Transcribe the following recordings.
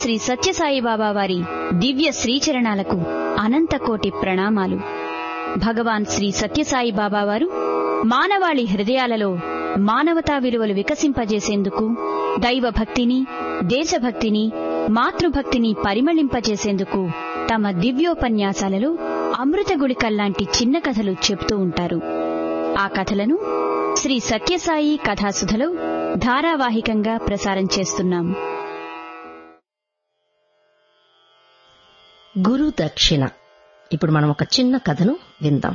శ్రీ సత్యసాయిబాబా వారి దివ్య శ్రీచరణాలకు అనంతకోటి ప్రణామాలు భగవాన్ శ్రీ సత్యసాయి బాబా వారు మానవాళి హృదయాలలో మానవతా విలువలు వికసింపజేసేందుకు దైవ భక్తిని దేశభక్తిని మాతృభక్తిని పరిమళింపజేసేందుకు తమ దివ్యోపన్యాసాలలో అమృత గుళికల్లాంటి చిన్న కథలు చెప్తూ ఉంటారు ఆ కథలను శ్రీ సత్యసాయి కథాసుధలో ధారావాహికంగా ప్రసారం చేస్తున్నాం గురు దక్షిణ ఇప్పుడు మనం ఒక చిన్న కథను విందాం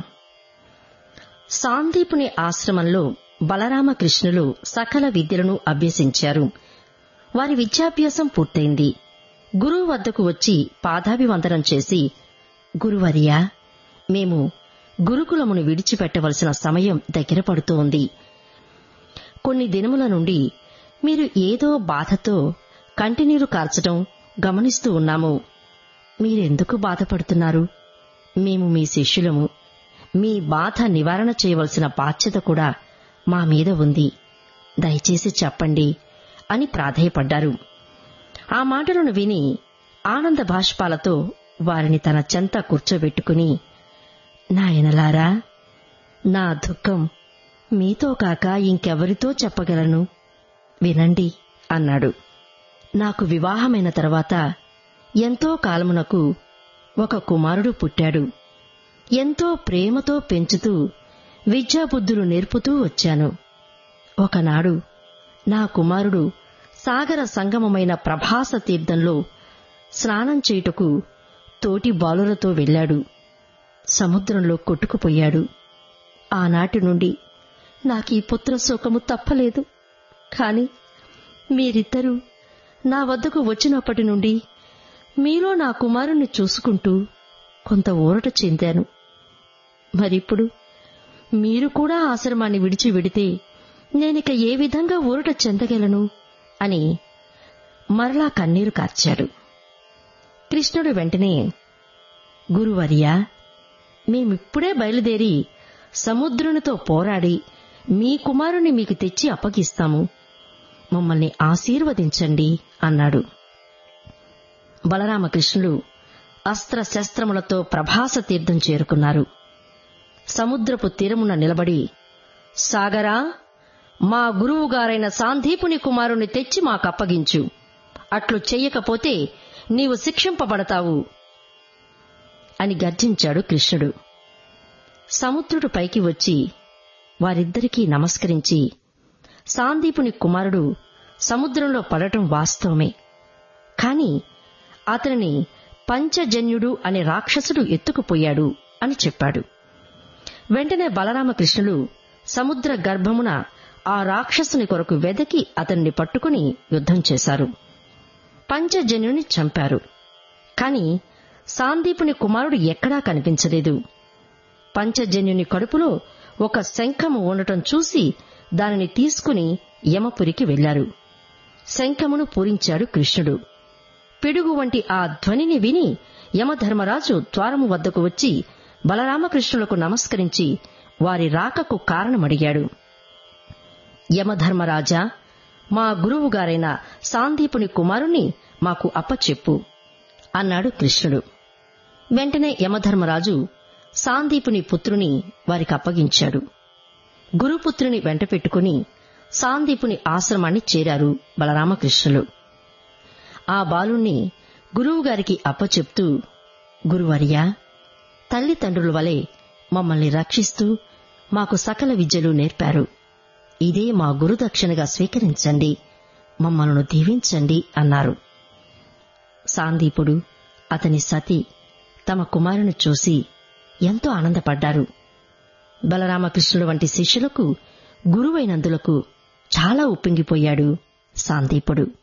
సాందీపుని ఆశ్రమంలో బలరామకృష్ణులు సకల విద్యలను అభ్యసించారు వారి విద్యాభ్యాసం పూర్తయింది గురువు వద్దకు వచ్చి పాదాభివందనం చేసి గురువర్యా మేము గురుకులమును విడిచిపెట్టవలసిన సమయం దగ్గర పడుతోంది కొన్ని దినముల నుండి మీరు ఏదో బాధతో కంటినీరు కార్చటం గమనిస్తూ ఉన్నాము మీరెందుకు బాధపడుతున్నారు మేము మీ శిష్యులము మీ బాధ నివారణ చేయవలసిన బాధ్యత కూడా మా మీద ఉంది దయచేసి చెప్పండి అని ప్రాధేయపడ్డారు ఆ మాటలను విని ఆనంద భాష్పాలతో వారిని తన చెంత కూర్చోబెట్టుకుని నాయనలారా నా దుఃఖం మీతో కాక ఇంకెవరితో చెప్పగలను వినండి అన్నాడు నాకు వివాహమైన తర్వాత ఎంతో కాలమునకు ఒక కుమారుడు పుట్టాడు ఎంతో ప్రేమతో పెంచుతూ విద్యాబుద్ధులు నేర్పుతూ వచ్చాను ఒకనాడు నా కుమారుడు సాగర సంగమమైన ప్రభాస తీర్థంలో స్నానం చేయుటకు తోటి బాలులతో వెళ్లాడు సముద్రంలో కొట్టుకుపోయాడు ఆనాటి నుండి నాకీ పుత్రశోకము తప్పలేదు కాని మీరిద్దరూ నా వద్దకు వచ్చినప్పటి నుండి మీలో నా కుమారుణ్ణి చూసుకుంటూ కొంత ఊరట చెందాను మరిప్పుడు మీరు కూడా ఆశ్రమాన్ని విడిచి విడితే నేనిక ఏ విధంగా ఊరట చెందగలను అని మరలా కన్నీరు కార్చాడు కృష్ణుడు వెంటనే గురువర్యా మేమిప్పుడే బయలుదేరి సముద్రునితో పోరాడి మీ కుమారుని మీకు తెచ్చి అప్పగిస్తాము మమ్మల్ని ఆశీర్వదించండి అన్నాడు బలరామకృష్ణులు అస్త్ర శస్త్రములతో ప్రభాస తీర్థం చేరుకున్నారు సముద్రపు తీరమున నిలబడి సాగరా మా గురువుగారైన సాందీపుని కుమారుని తెచ్చి మాకప్పగించు అట్లు చెయ్యకపోతే నీవు శిక్షింపబడతావు అని గర్జించాడు కృష్ణుడు సముద్రుడు పైకి వచ్చి వారిద్దరికీ నమస్కరించి సాందీపుని కుమారుడు సముద్రంలో పడటం వాస్తవమే కాని అతనిని పంచజన్యుడు అనే రాక్షసుడు ఎత్తుకుపోయాడు అని చెప్పాడు వెంటనే బలరామకృష్ణులు సముద్ర గర్భమున ఆ రాక్షసుని కొరకు వెదకి అతన్ని పట్టుకుని యుద్ధం చేశారు పంచజన్యుని చంపారు కాని సాందీపుని కుమారుడు ఎక్కడా కనిపించలేదు పంచజన్యుని కడుపులో ఒక శంఖము ఉండటం చూసి దానిని తీసుకుని యమపురికి వెళ్లారు శంఖమును పూరించాడు కృష్ణుడు పిడుగు వంటి ఆ ధ్వనిని విని యమధర్మరాజు ద్వారము వద్దకు వచ్చి బలరామకృష్ణులకు నమస్కరించి వారి రాకకు కారణమడిగాడు యమధర్మరాజా మా గురువుగారైన సాందీపుని కుమారుణ్ణి మాకు అప్పచెప్పు అన్నాడు కృష్ణుడు వెంటనే యమధర్మరాజు సాందీపుని పుత్రుని వారికి అప్పగించాడు గురుపుత్రుని వెంట పెట్టుకుని సాందీపుని ఆశ్రమాన్ని చేరారు బలరామకృష్ణులు ఆ బాలుణ్ణి గురువుగారికి అప్పచెప్తూ గురువర్యా తల్లిదండ్రుల వలె మమ్మల్ని రక్షిస్తూ మాకు సకల విద్యలు నేర్పారు ఇదే మా గురుదక్షిణగా స్వీకరించండి మమ్మల్ని దీవించండి అన్నారు సాందీపుడు అతని సతి తమ కుమారుని చూసి ఎంతో ఆనందపడ్డారు బలరామకృష్ణుడు వంటి శిష్యులకు గురువైనందులకు చాలా ఉప్పొంగిపోయాడు సాందీపుడు